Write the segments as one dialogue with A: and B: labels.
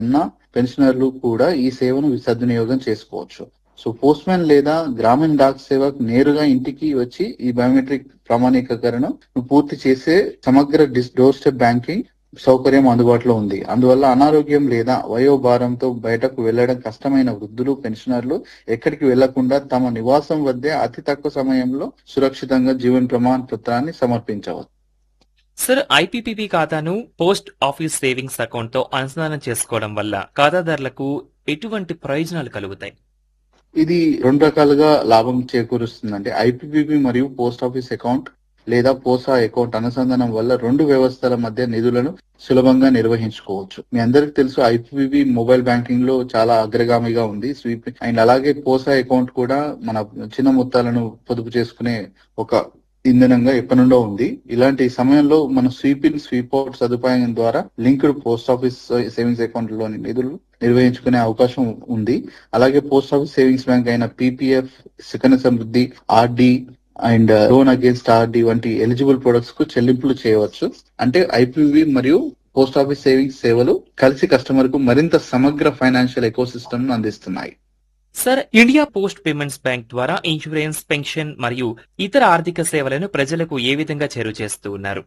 A: ఉన్న పెన్షనర్లు కూడా ఈ సేవను సద్వినియోగం చేసుకోవచ్చు సో పోస్ట్ మ్యాన్ లేదా గ్రామీణ డాక్ సేవక్ నేరుగా ఇంటికి వచ్చి ఈ బయోమెట్రిక్ ప్రామాణికరణ పూర్తి చేసే సమగ్ర డిస్ డోర్ స్టెప్ బ్యాంకింగ్ సౌకర్యం అందుబాటులో ఉంది అందువల్ల అనారోగ్యం లేదా వయోభారంతో బయటకు వెళ్లడం కష్టమైన వృద్ధులు పెన్షనర్లు ఎక్కడికి వెళ్లకుండా తమ నివాసం వద్దే అతి తక్కువ సమయంలో సురక్షితంగా జీవన ప్రమాణ పత్రాన్ని సమర్పించవచ్చు
B: సార్ ఐపీపీబీ ఖాతాను పోస్ట్ ఆఫీస్ సేవింగ్స్ అకౌంట్ తో అనుసంధానం చేసుకోవడం వల్ల ఖాతాదారులకు ఎటువంటి ప్రయోజనాలు కలుగుతాయి
A: ఇది రెండు రకాలుగా లాభం చేకూరుస్తుందంటే ఐపీపీబీ మరియు పోస్ట్ ఆఫీస్ అకౌంట్ లేదా పోసా అకౌంట్ అనుసంధానం వల్ల రెండు వ్యవస్థల మధ్య నిధులను సులభంగా నిర్వహించుకోవచ్చు మీ అందరికి తెలుసు ఐపీబీ మొబైల్ బ్యాంకింగ్ లో చాలా అగ్రగామిగా ఉంది స్వీప్ అండ్ అలాగే పోసా అకౌంట్ కూడా మన చిన్న మొత్తాలను పొదుపు చేసుకునే ఒక ఇంధనంగా ఎప్పటి నుండో ఉంది ఇలాంటి సమయంలో మన స్వీప్ ఇన్ స్వీప్ అవుట్ సదుపాయం ద్వారా linked post office savings account లోని నిధులు నిర్వహించుకునే అవకాశం ఉంది అలాగే పోస్ట్ ఆఫీస్ సేవింగ్స్ బ్యాంక్ అయిన PPF Sukanya Samriddhi RD and loan against RD వంటి ఎలిజిబుల్ ప్రొడక్ట్స్ కు చెల్లింపులు చేయవచ్చు అంటే ఐపీవీ మరియు పోస్ట్ ఆఫీస్ సేవింగ్స్ సేవలు కలిసి కస్టమర్ కు మరింత సమగ్ర ఫైనాన్షియల్ ఎకో సిస్టమ్ ను అందిస్తున్నాయి
B: sir India post payments bank ద్వారా ఇన్సూరెన్స్ పెన్షన్ మరియు ఇతర ఆర్థిక సేవలను ప్రజలకు ఏ విధంగా చేరువ చేస్తూ ఉన్నారు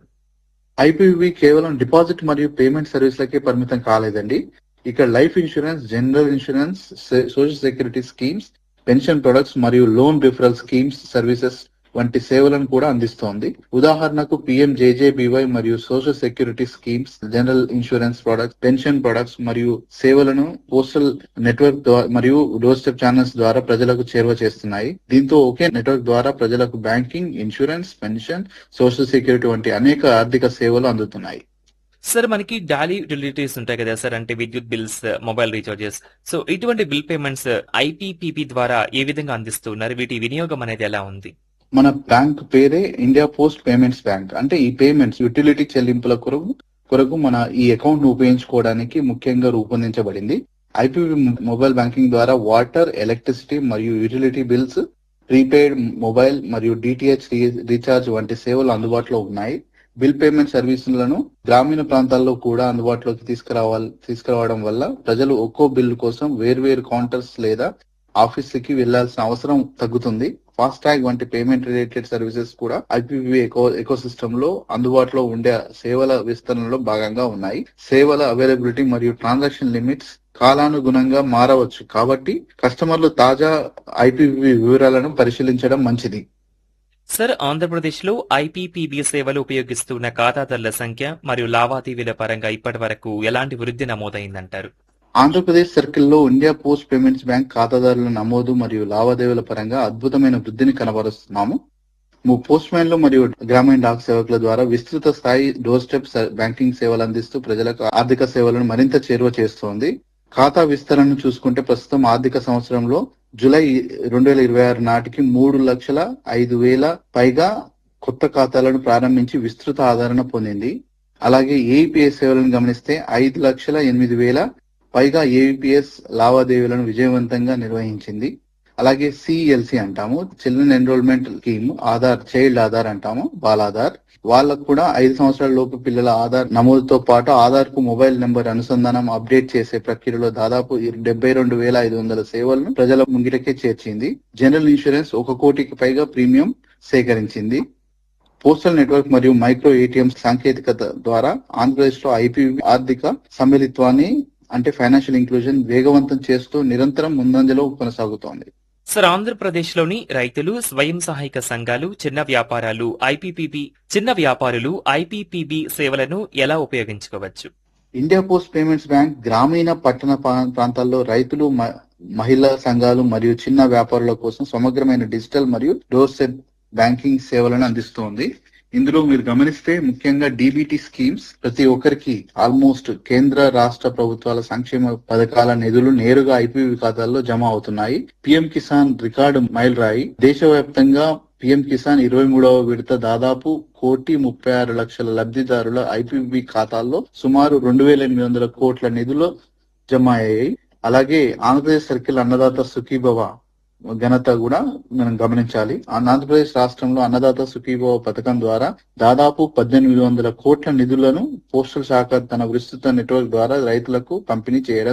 A: ఐపీవీ కేవలం డిపాజిట్ మరియు పేమెంట్ సర్వీస్లకే పరిమితం కాలేదండి ఇక్కడ life insurance general insurance social security schemes pension products మరియు లోన్ రిఫరల్ స్కీమ్స్ సర్వీసెస్ వంటి సేవలను కూడా అందిస్తోంది ఉదాహరణకు పిఎం జేజేబీవై మరియు social security schemes general insurance products pension products మరియు సేవలను పోస్టల్ నెట్వర్క్ ద్వా- మరియు డోర్ స్టెప్ ఛానల్స్ ద్వారా ప్రజలకు చేరువ చేస్తున్నాయి దీంతో ఒకే నెట్వర్క్ ద్వారా ప్రజలకు banking insurance pension social security వంటి అనేక ఆర్థిక సేవలు అందుతున్నాయి
B: సార్ మనకి డాలీ రిలేటివ్స్ ఉంటాయి కదా సార్ అంటే విద్యుత్ బిల్స్ మొబైల్ రీఛార్జెస్ సో ఇటువంటి బిల్ పేమెంట్స్ ఐపీపీబీ ద్వారా ఏ విధంగా అందిస్తూ ఉన్నారు వీటి వినియోగం అనేది ఎలా ఉంది
A: మన బ్యాంక్ పేరే ఇండియా పోస్ట్ పేమెంట్స్ బ్యాంక్ అంటే ఈ పేమెంట్స్ యుటిలిటీ చెల్లింపుల కొరకు కొరకు మన ఈ అకౌంట్ ను ఉపయోగించుకోవడానికి ముఖ్యంగా రూపొందించబడింది ఐపీవీ మొబైల్ బ్యాంకింగ్ ద్వారా వాటర్ ఎలక్ట్రిసిటీ మరియు యుటిలిటీ బిల్స్ ప్రీపెయిడ్ మొబైల్ మరియు డిటిహెచ్ రీఛార్జ్ వంటి సేవలు అందుబాటులో ఉన్నాయి బిల్ పేమెంట్ సర్వీసులను గ్రామీణ ప్రాంతాల్లో కూడా అందుబాటులోకి తీసుకురావాలి తీసుకురావడం వల్ల ప్రజలు ఒక్కో బిల్లు కోసం వేర్వేరు కౌంటర్స్ లేదా ఆఫీసులకి వెళ్లాల్సిన అవసరం తగ్గుతుంది ఫాస్ట్ ట్యాగ్ వంటి పేమెంట్ రిలేటెడ్ సర్వీసెస్ కూడా ఐపీవీ ఎకో ఎకో సిస్టమ్ లో అందుబాటులో ఉండే సేవల విస్తరణలో భాగంగా ఉన్నాయి సేవల అవైలబిలిటీ మరియు ట్రాన్సాక్షన్ లిమిట్స్ కాలానుగుణంగా మారవచ్చు కాబట్టి కస్టమర్లు తాజా ఐపీవీ వివరాలను పరిశీలించడం మంచిది
B: సార్ ఆంధ్రప్రదేశ్ లో ఐపీపీబీ సేవలు ఉపయోగిస్తున్న ఖాతాదారుల సంఖ్య మరియు లావాదేవీల పరంగా ఇప్పటి వరకు ఎలాంటి వృద్ధి నమోదైందంటారు
A: ఆంధ్రప్రదేశ్ సర్కిల్లో ఇండియా పోస్ట్ పేమెంట్స్ బ్యాంక్ ఖాతాదారుల నమోదు మరియు లావాదేవీల పరంగా అద్భుతమైన వృద్ధిని కనబరుస్తున్నాము ము- పోస్ట్ మ్యాన్లు మరియు గ్రామీణ డాక్ సేవకుల ద్వారా విస్తృత స్థాయి డోర్ స్టెప్ స- బ్యాంకింగ్ సేవలు అందిస్తూ ప్రజలకు ఆర్థిక సేవలను మరింత చేరువ చేస్తోంది ఖాతా విస్తరణను చూసుకుంటే ప్రస్తుతం ఆర్థిక సంవత్సరంలో జూలై రెండు వేల ఇరవై ఆరు నాటికి మూడు లక్షల ఐదు వేల పైగా కొత్త ఖాతాలను ప్రారంభించి విస్తృత ఆదరణ పొందింది అలాగే ఏఈపీఎస్ సేవలను గమనిస్తే ఐదు లక్షల ఎనిమిది వేల పైగా ఏవిపిఎస్ లావాదేవీలను విజయవంతంగా నిర్వహించింది అలాగే సిఎల్సి అంటాము children enrollment scheme Aadhaar child Aadhaar అంటాము బాలాధార్ వాళ్ళకు కూడా ఐదు సంవత్సరాల లోపు పిల్లల ఆధార్ నమోదుతో పాటు ఆధార్ కు మొబైల్ నెంబర్ అనుసంధానం అప్డేట్ చేసే ప్రక్రియలో దాదాపు డెబ్బై రెండు వేల ఐదు వందల సేవలను ప్రజల ముంగిటకే చేర్చింది జనరల్ ఇన్సూరెన్స్ ఒక కోటికి పైగా ప్రీమియం సేకరించింది పోస్టల్ నెట్వర్క్ మరియు మైక్రో ఏటీఎం సాంకేతికత ద్వారా ఆంధ్రప్రదేశ్ లో ఐపీవీ ఆర్థిక సమ్మిళిత్వాన్ని అంటే ఫైనాన్షియల్ ఇంక్లూజన్ వేగవంతం చేస్తూ నిరంతరం ముందంజలో కొనసాగుతోంది
B: సార్ ఆంధ్రప్రదేశ్ లోని రైతులు స్వయం సహాయక సంఘాలు చిన్న వ్యాపారాలు ఐపీపీబీ చిన్న వ్యాపారులు ఐపీపీబీ సేవలను ఎలా ఉపయోగించుకోవచ్చు
A: ఇండియా పోస్ట్ పేమెంట్స్ బ్యాంక్ గ్రామీణ పట్టణ పా- ప్రాంతాల్లో రైతులు మ- మహిళా సంఘాలు మరియు చిన్న వ్యాపారుల కోసం సమగ్రమైన డిజిటల్ మరియు డోర్ స్టెప్ బ్యాంకింగ్ సేవలను అందిస్తోంది ఇందులో మీరు గమనిస్తే ముఖ్యంగా డీబీటీ స్కీమ్స్ ప్రతి ఒక్కరికి ఆల్మోస్ట్ కేంద్ర రాష్ట్ర ప్రభుత్వాల సంక్షేమ పథకాల నిధులు నేరుగా ఐపీవీ ఖాతాల్లో జమ అవుతున్నాయి పిఎం కిసాన్ రికార్డు మైలురాయి దేశవ్యాప్తంగా పిఎం కిసాన్ ఇరవై మూడవ విడత దాదాపు కోటి ముప్పై ఆరు లక్షల లబ్ధిదారుల ఐపీబీ ఖాతాల్లో సుమారు రెండు వేల ఎనిమిది వందల కోట్ల నిధులు జమ అయ్యాయి అలాగే ఆంధ్రప్రదేశ్ సర్కిల్ అన్నదాత సుఖీభవ ఘనత కూడా మనం గమనించాలి ఆంధ్రప్రదేశ్ రాష్ట్రంలో అన్నదాత సుఖీభవ పథకం ద్వారా దాదాపు పద్దెనిమిది వందల కోట్ల నిధులను పోస్టల్ శాఖ తన విస్తృత నెట్వర్క్ ద్వారా రైతులకు పంపిణీ చేయడం